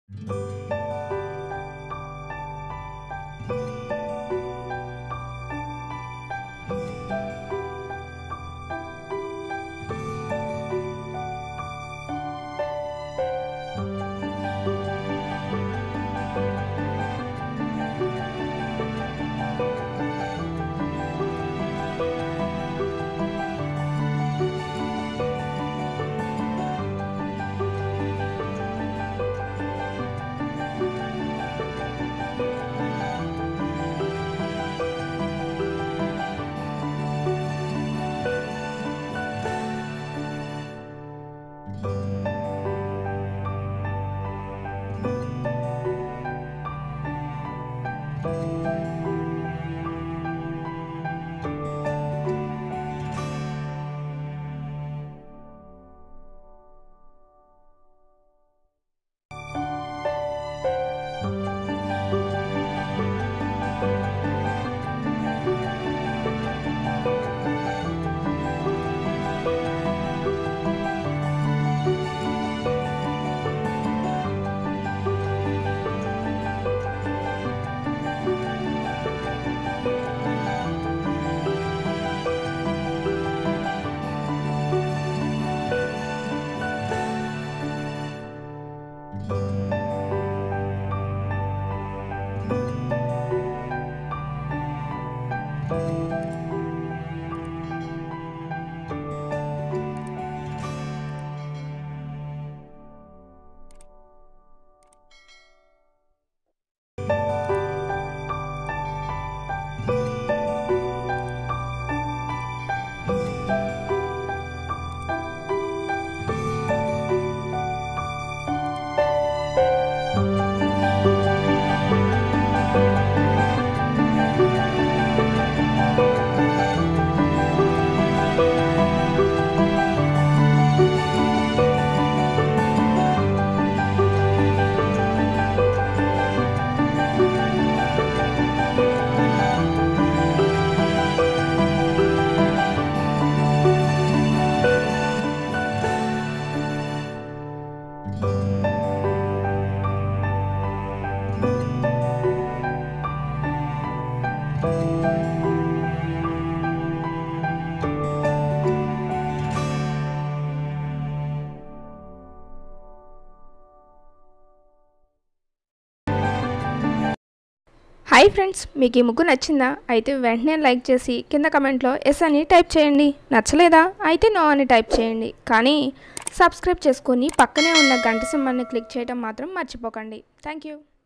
hi friends మీకు ఈ ముగ్గు నచ్చిందా అయితే వెంటనే లైక్ చేసి కింద కమెంట్లో ఎస్ అని టైప్ చేయండి నచ్చలేదా అయితే నో అని టైప్ చేయండి కానీ సబ్స్క్రైబ్ చేసుకొని పక్కనే ఉన్న గంట సింబల్ని క్లిక్ చేయడం మాత్రం మర్చిపోకండి థ్యాంక్ యూ